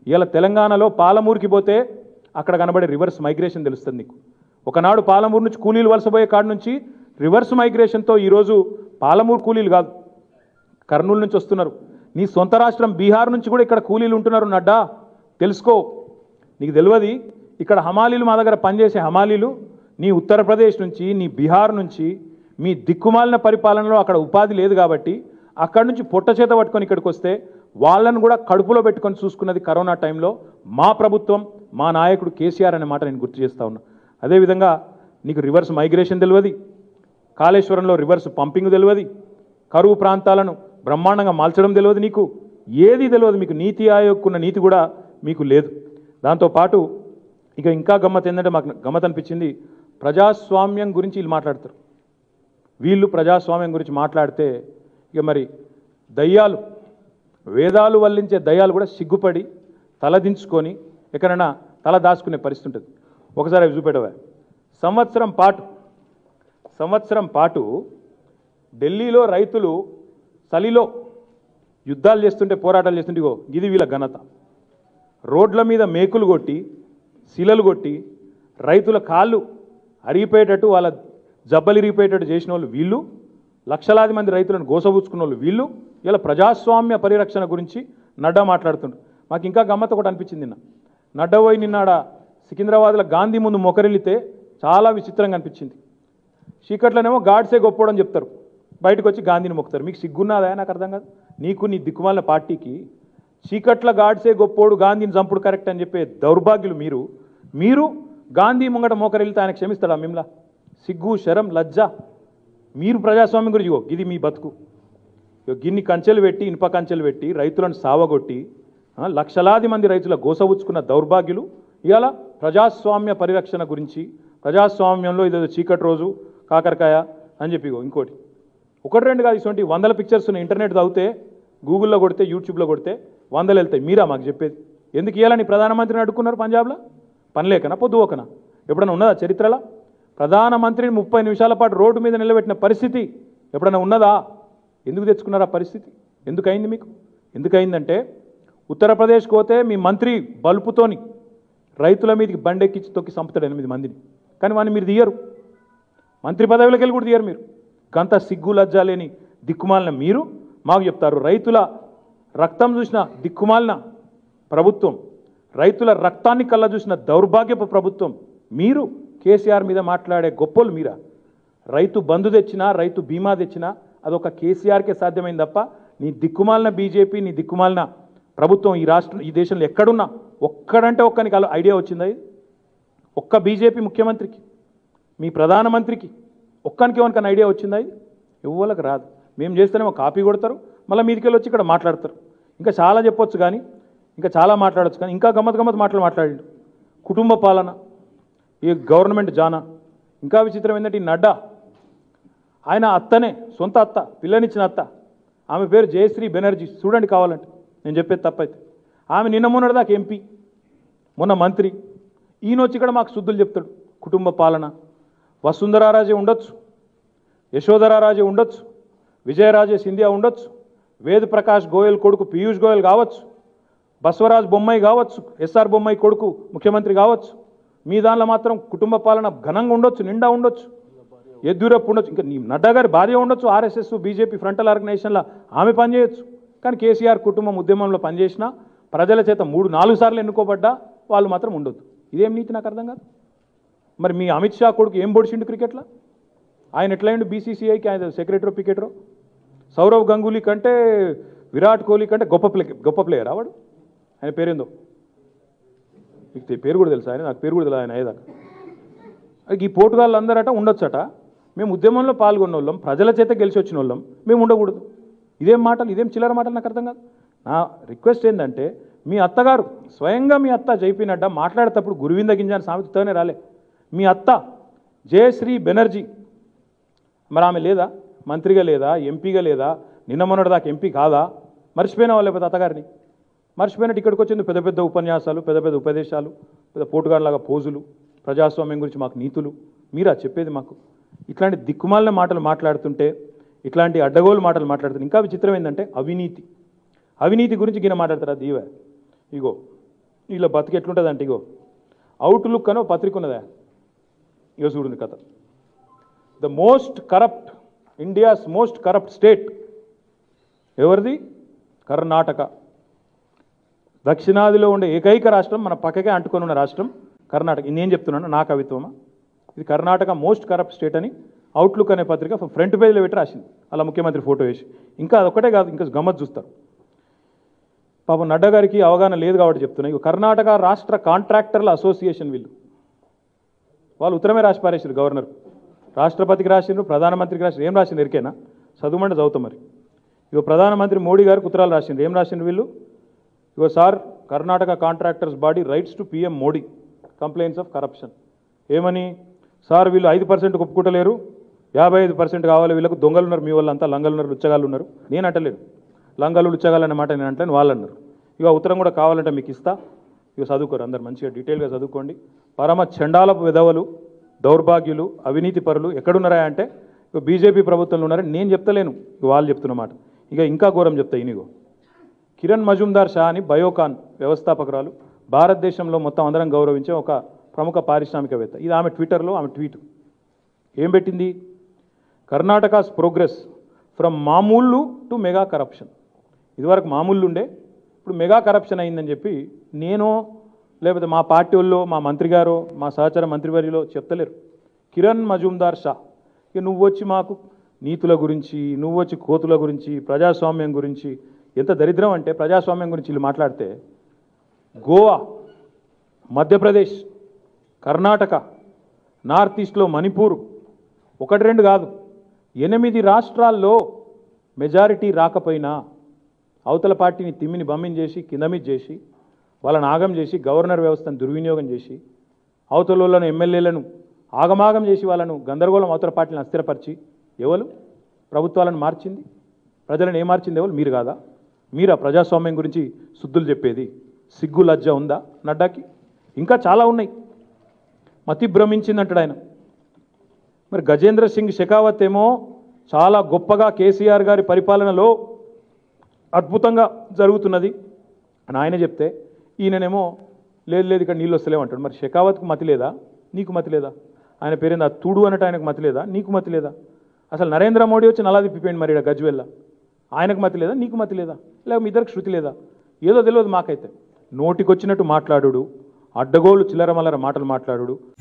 ఇవాళ తెలంగాణలో పాలమూరుకి పోతే అక్కడ కనబడే రివర్స్ మైగ్రేషన్ తెలుస్తుంది నీకు ఒకనాడు పాలమూరు నుంచి కూలీలు వలసపోయే కాడ నుంచి రివర్స్ మైగ్రేషన్తో ఈరోజు పాలమూరు కూలీలు కాదు కర్నూలు నుంచి వస్తున్నారు నీ సొంత రాష్ట్రం బీహార్ నుంచి కూడా ఇక్కడ కూలీలు ఉంటున్నారు నడ్డా తెలుసుకో నీకు తెలియదు ఇక్కడ హమాలీలు మా దగ్గర పనిచేసే హమాలీలు నీ ఉత్తరప్రదేశ్ నుంచి నీ బీహార్ నుంచి మీ దిక్కుమాలిన పరిపాలనలో అక్కడ ఉపాధి లేదు కాబట్టి అక్కడి నుంచి పొట్ట చేత పట్టుకొని ఇక్కడికి వస్తే వాళ్ళను కూడా కడుపులో పెట్టుకొని చూసుకున్నది కరోనా టైంలో మా ప్రభుత్వం మా నాయకుడు కేసీఆర్ అనే మాట నేను గుర్తు చేస్తా ఉన్నా అదేవిధంగా నీకు రివర్స్ మైగ్రేషన్ తెలియదు కాళేశ్వరంలో రివర్స్ పంపింగ్ తెలియదు కరువు ప్రాంతాలను బ్రహ్మాండంగా మార్చడం తెలియదు నీకు ఏది తెలియదు మీకు నీతి ఆయోగ్కున్న నీతి కూడా మీకు లేదు దాంతోపాటు ఇక ఇంకా గమ్మత్ ఏంటంటే మాకు గమ్మత్ అనిపించింది ప్రజాస్వామ్యం గురించి వీళ్ళు మాట్లాడతారు వీళ్ళు ప్రజాస్వామ్యం గురించి మాట్లాడితే ఇక మరి దయ్యాలు వేదాలు వల్లించే దయ్యాలు కూడా సిగ్గుపడి తలదించుకొని ఎక్కడైనా తల దాచుకునే పరిస్థితి ఉంటుంది ఒకసారి అవి చూపెట్టవా సంవత్సరం పాటు సంవత్సరం పాటు ఢిల్లీలో రైతులు చలిలో యుద్ధాలు చేస్తుంటే పోరాటాలు చేస్తుంటే ఇగో ఇది వీళ్ళ ఘనత రోడ్ల మీద మేకులు కొట్టి శిలలు కొట్టి రైతుల కాళ్ళు అరిగిపోయేటట్టు వాళ్ళ జబ్బలు ఇరిగిపోయేటట్టు చేసిన వాళ్ళు వీళ్ళు లక్షలాది మంది రైతులను గోసబుచ్చుకున్న వాళ్ళు వీళ్ళు ఇలా ప్రజాస్వామ్య పరిరక్షణ గురించి నడ్డా మాట్లాడుతుండ్రు మాకు ఇంకా గమ్మత్ ఒకటి అనిపించింది నిన్న నడ్డా పోయి నిన్నాడ సికింద్రాబాద్లో గాంధీ ముందు మొకరిల్లితే చాలా విచిత్రంగా అనిపించింది చీకట్లనేమో గాడ్సే గొప్పోడని చెప్తారు బయటకు వచ్చి గాంధీని మొక్కుతారు మీకు సిగ్గున్నదా నాకు అర్థం కాదు నీకు నీ దిక్కుమాలిన పార్టీకి చీకట్ల గాడ్సే గొప్పోడు గాంధీని చంపుడు కరెక్ట్ అని చెప్పే దౌర్భాగ్యులు మీరు మీరు గాంధీ ముంగట మోకరిల్లితే ఆయన క్షమిస్తాడా మిమ్లా సిగ్గు శరం లజ్జ మీరు ప్రజాస్వామ్యం గురించి ఇగో ఇది మీ బతుకు ఇగో గిన్ని కంచెలు పెట్టి ఇనుప కంచెలు పెట్టి రైతులను సావగొట్టి ఆ, లక్షలాది మంది రైతుల గోసవుచ్చుకున్న దౌర్భాగ్యులు ఇవాళ ప్రజాస్వామ్య పరిరక్షణ గురించి ప్రజాస్వామ్యంలో ఇదేదో చీకటి రోజు కాకరకాయ అని చెప్పి ఇగో ఇంకోటి ఒకటి రెండు కాదు ఇటువంటి వందల పిక్చర్స్ ఉన్నాయి ఇంటర్నెట్ చదివితే గూగుల్లో కొడితే యూట్యూబ్లో కొడితే వందలు వెళ్తాయి మీరా మాకు చెప్పేది ఎందుకు ఇవ్వాలని ప్రధానమంత్రిని అడుక్కున్నారు పంజాబ్లో పనిలేకనా పొద్దువకనా ఎప్పుడైనా ఉన్నదా చరిత్రలో ప్రధానమంత్రిని ముప్పై నిమిషాల పాటు రోడ్డు మీద నిలబెట్టిన పరిస్థితి ఎప్పుడైనా ఉన్నదా ఎందుకు తెచ్చుకున్నారు ఆ పరిస్థితి ఎందుకు అయింది మీకు ఎందుకు అయిందంటే ఉత్తరప్రదేశ్కి పోతే మీ మంత్రి బల్పుతోని రైతుల మీదకి బండెక్కించి తొక్కి చంపుతాడు ఎనిమిది మందిని కానీ వాడిని మీరు తీయరు మంత్రి పదవిలోకి వెళ్ళి కూడా తీయరు మీరు గంత సిగ్గు లజ్జ లేని దిక్కుమాలిన మీరు మాకు చెప్తారు రైతుల రక్తం చూసిన దిక్కుమాలిన ప్రభుత్వం రైతుల రక్తాన్ని కళ్ళ చూసిన దౌర్భాగ్యపు ప్రభుత్వం మీరు కేసీఆర్ మీద మాట్లాడే గొప్పలు మీరా రైతు బంధు తెచ్చినా రైతు బీమా తెచ్చినా అదొక కేసీఆర్కే సాధ్యమైంది తప్ప నీ దిక్కుమాలిన బీజేపీ నీ దిక్కుమాలిన ప్రభుత్వం ఈ రాష్ట్రం ఈ దేశంలో ఎక్కడున్నా ఒక్కడంటే ఒక్కనికి అలా ఐడియా వచ్చిందా ఇది ఒక్క బీజేపీ ముఖ్యమంత్రికి మీ ప్రధానమంత్రికి ఒక్కనికి ఎవరికైనా ఐడియా వచ్చిందా ఇది ఇవ్వలకు రాదు మేము చేస్తేనేమో కాపీ కొడతారు మళ్ళీ మీదికెళ్ళి వచ్చి ఇక్కడ మాట్లాడతారు ఇంకా చాలా చెప్పొచ్చు కానీ ఇంకా చాలా మాట్లాడొచ్చు కానీ ఇంకా గమ్మత్ గమ్మత్ మాటలు మాట్లాడాడు కుటుంబ పాలన ఈ గవర్నమెంట్ జానా ఇంకా విచిత్రం ఏంటంటే ఈ నడ్డా ఆయన అత్తనే సొంత అత్త పిల్లనిచ్చిన అత్త ఆమె పేరు జయశ్రీ బెనర్జీ చూడండి కావాలంటే నేను చెప్పేది తప్పైతే ఆమె నిన్న మొన్నటిదాకా ఎంపీ మొన్న మంత్రి ఈయన వచ్చి ఇక్కడ మాకు శుద్ధులు చెప్తాడు కుటుంబ పాలన వసుంధరారాజే ఉండొచ్చు యశోధరారాజే ఉండొచ్చు విజయరాజే సింధియా ఉండొచ్చు వేద్ ప్రకాష్ గోయల్ కొడుకు పీయూష్ గోయల్ కావచ్చు బసవరాజ్ బొమ్మాయి కావచ్చు ఎస్ఆర్ బొమ్మాయి కొడుకు ముఖ్యమంత్రి కావచ్చు మీ దానిలో మాత్రం కుటుంబ పాలన ఘనంగా ఉండొచ్చు నిండా ఉండొచ్చు ఎద్దురప్పు ఉండొచ్చు ఇంకా నీ నడ్డా గారి భార్య ఉండొచ్చు ఆర్ఎస్ఎస్ బీజేపీ ఫ్రంటల్ ఆర్గనైజేషన్లో ఆమె పనిచేయొచ్చు కానీ కేసీఆర్ కుటుంబం ఉద్యమంలో పనిచేసినా ప్రజల చేత మూడు నాలుగు సార్లు ఎన్నుకోబడ్డా వాళ్ళు మాత్రం ఉండొద్దు ఇదేం నీతి నాకు అర్థం కాదు మరి మీ అమిత్ షా కొడుకు ఏం పొడిచిండు క్రికెట్లో ఆయన ఎట్లయిండు బీసీసీఐకి ఆయన సెక్రటరీ పికెటరో సౌరవ్ గంగూలీ కంటే విరాట్ కోహ్లీ కంటే గొప్ప ప్లే గొప్ప ప్లేయర్ ఆవాడు ఆయన పేరేందో మీకు తె- పేరు కూడా తెలుసా ఆయన నాకు పేరు కూడా తెలియదు ఆయన అయ్యేదాకా ఈ పోటుగాళ్ళు అందరట ఉండొచ్చట మేము ఉద్యమంలో పాల్గొన్న వాళ్ళం ప్రజల చేత గెలిచి వచ్చిన వాళ్ళం మేము ఉండకూడదు ఇదేం మాటలు ఇదేం చిల్లర మాటలు నాకు అర్థం కాదు నా రిక్వెస్ట్ ఏంటంటే మీ అత్తగారు స్వయంగా మీ అత్త జైపీ మాట్లాడేటప్పుడు గురువింద గింజాని సామెతతోనే రాలే మీ అత్త జయశ్రీ బెనర్జీ మరి ఆమె లేదా మంత్రిగా లేదా ఎంపీగా లేదా నిన్న మొన్నటి దాకా ఎంపీ కాదా మర్చిపోయిన వాళ్ళే పెద్ద అత్తగారిని మర్చిపోయినట్టు ఇక్కడికి వచ్చింది పెద్ద పెద్ద ఉపన్యాసాలు పెద్ద పెద్ద ఉపదేశాలు పెద్ద పోటుగాళ్ళలాగా పోజులు ప్రజాస్వామ్యం గురించి మాకు నీతులు మీరా చెప్పేది మాకు ఇట్లాంటి దిక్కుమాలిన మాటలు మాట్లాడుతుంటే ఇట్లాంటి అడ్డగోలు మాటలు మాట్లాడుతుంటే ఇంకా విచిత్రం ఏంటంటే అవినీతి అవినీతి గురించి గిన మాట్లాడతారా దీవే ఇగో వీళ్ళ బతికి ఎట్లుంటుంది అంటే ఇగో అవుట్లుక్ అని ఒక పత్రిక ఉన్నదా ఇగో చూడండి కథ the most corrupt India's most corrupt state ఎవరిది కర్ణాటక దక్షిణాదిలో ఉండే ఏకైక రాష్ట్రం మన పక్కకే అంటుకొని ఉన్న రాష్ట్రం కర్ణాటక ఇది నేను చెప్తున్నాను నా కవిత్వమా ఇది కర్ణాటక మోస్ట్ కరప్ట్ స్టేట్ అని అవుట్లుక్ అనే పత్రిక ఫ్రంట్ పేజ్లో పెట్టి రాసింది అలా ముఖ్యమంత్రి ఫోటో వేసి ఇంకా అదొక్కటే కాదు ఇంకా గమ్మత్ చూస్తారు పాపం నడ్డా గారికి అవగాహన లేదు కాబట్టి చెప్తున్నా ఇక కర్ణాటక రాష్ట్ర కాంట్రాక్టర్ల అసోసియేషన్ వీళ్ళు వాళ్ళు ఉత్తరమే రాసి పారేసారు గవర్నర్ రాష్ట్రపతికి రాసిండ్రు ప్రధానమంత్రికి రాసిండ్రు ఏం రాసిండ్రు ఎరికేనా చదువుమంటే చదువుతాం మరి ఇగో ప్రధానమంత్రి మోడీ గారికి ఉత్తరాలు రాసిండ్రు ఏం రాసిండ్రు వీళ్ళు ఇగో sir Karnataka contractors body writes to PM Modi complaints of corruption ఏమని సార్ వీళ్ళు ఐదు పర్సెంట్ ఒప్పుకుంటలేరు యాభై ఐదు పర్సెంట్ కావాలి వీళ్ళకు దొంగలు ఉన్నారు మీ వాళ్ళంతా లంగలు ఉన్నారు లుచ్చగాళ్ళు ఉన్నారు నేను అంటలేను లంగలు లుచ్చగాళ్ళు అనే మాట నేను అంటాను వాళ్ళు అన్నారు ఇక ఉత్తరం కూడా కావాలంటే మీకు ఇస్తా ఇక చదువుకోరు అందరు మంచిగా డీటెయిల్గా చదువుకోండి పరమ చండాలపు విధవలు దౌర్భాగ్యులు అవినీతి పరులు ఎక్కడున్నారా అంటే ఇక బీజేపీ ప్రభుత్వంలో ఉన్నారని నేను చెప్తలేను ఇక వాళ్ళు చెప్తున్నమాట ఇక ఇంకా ఘోరం చెప్తా ఇనిగో కిరణ్ మజుందార్ షా అని బయోకాన్ వ్యవస్థాపకురాలు భారతదేశంలో మొత్తం అందరం గౌరవించే ఒక ప్రముఖ పారిశ్రామికవేత్త ఇది ఆమె ట్విట్టర్లో ఆమె ట్వీట్ ఏం పెట్టింది కర్ణాటకాస్ ప్రోగ్రెస్ ఫ్రమ్ మామూళ్ళు టు మెగా కరప్షన్ ఇదివరకు మామూళ్ళు ఉండే ఇప్పుడు మెగా కరప్షన్ అయిందని చెప్పి నేను లేకపోతే మా పార్టీ వాళ్ళు మా మంత్రి గారు మా సహచర మంత్రివర్యులో చెప్తలేరు కిరణ్ మజుందార్ షా ఇక నువ్వు వచ్చి మాకు నీతుల గురించి నువ్వు వచ్చి కోతుల గురించి ప్రజాస్వామ్యం గురించి ఎంత దరిద్రం అంటే ప్రజాస్వామ్యం గురించి వీళ్ళు మాట్లాడితే గోవా మధ్యప్రదేశ్ కర్ణాటక నార్త్ ఈస్ట్లో మణిపూర్ ఒకటి రెండు కాదు ఎనిమిది రాష్ట్రాల్లో మెజారిటీ రాకపోయినా అవతల పార్టీని తిమ్మిని బమ్మిని చేసి కిందమిది చేసి వాళ్ళని ఆగం చేసి గవర్నర్ వ్యవస్థను దుర్వినియోగం చేసి అవతలలో ఎమ్మెల్యేలను ఆగమాగం చేసి వాళ్ళను గందరగోళం అవతల పార్టీని అస్థిరపరిచి ఎవరు ప్రభుత్వాలను మార్చింది ప్రజలను ఏ మార్చింది ఎవరు మీరు కాదా మీరా ప్రజాస్వామ్యం గురించి శుద్ధులు చెప్పేది సిగ్గు లజ్జ ఉందా నడ్డాకి ఇంకా చాలా ఉన్నాయి మతి భ్రమించిందంటాడు ఆయన మరి గజేంద్ర సింగ్ షెకావత్ ఏమో చాలా గొప్పగా కేసీఆర్ గారి పరిపాలనలో అద్భుతంగా జరుగుతున్నది అని ఆయన చెప్తే ఈయననేమో లేదు లేదు ఇక్కడ నీళ్ళు వస్తలేవు అంటాడు మరి షెకావత్కు మతి లేదా నీకు మతి లేదా ఆయన పేరేంది ఆ తుడు అన్నట్టు ఆయనకు మతి లేదా నీకు మతి లేదా అసలు నరేంద్ర మోడీ వచ్చి నలా తిప్పిపోయింది మరి ఇక్కడ గజ్వెల్ల ఆయనకు మతి లేదా నీకు మతి లేదా లేక మీ ఇద్దరికి శృతి లేదా ఏదో తెలియదు మాకైతే నోటికొచ్చినట్టు మాట్లాడుడు అడ్డగోలు చిల్లర మల్లర మాటలు మాట్లాడుడు